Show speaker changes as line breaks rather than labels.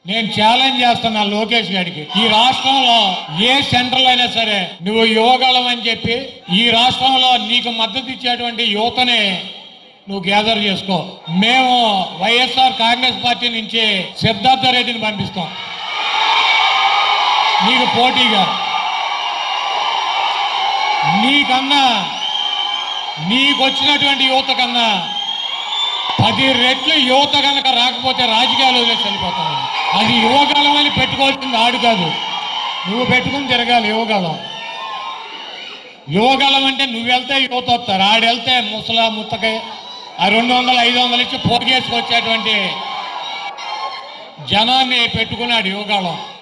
నేను ఛాలెంజ్ చేస్తున్నా లోకేష్ గారికి ఈ రాష్ట్రంలో ఏ సెంటర్ అయినా సరే నువ్వు యువగలం అని చెప్పి ఈ రాష్ట్రంలో నీకు మద్దతు ఇచ్చేటువంటి యువతని నువ్వు గ్యాదర్ చేసుకో మేము వైఎస్ఆర్ కాంగ్రెస్ పార్టీ నుంచి సిద్ధార్థ రెడ్డిని పంపిస్తాం నీకు పోటీగా నీకన్నా నీకొచ్చినటువంటి యువత కన్నా పది రెట్లు యువత కనుక రాకపోతే రాజకీయాలు వదిలేసి వెళ్ళిపోతాను అది యువకాలం అని పెట్టుకోవాల్సింది ఆడు కాదు నువ్వు పెట్టుకుని తిరగాలి యువకాలం యువకాలం అంటే నువ్వు వెళ్తే యువత వస్తారు ఆడు వెళ్తే ముసలా ముత్తకై ఆ రెండు వందలు ఐదు వందలు ఇచ్చి పోగేసుకొచ్చేటువంటి జనాన్ని పెట్టుకున్నాడు యువకాలం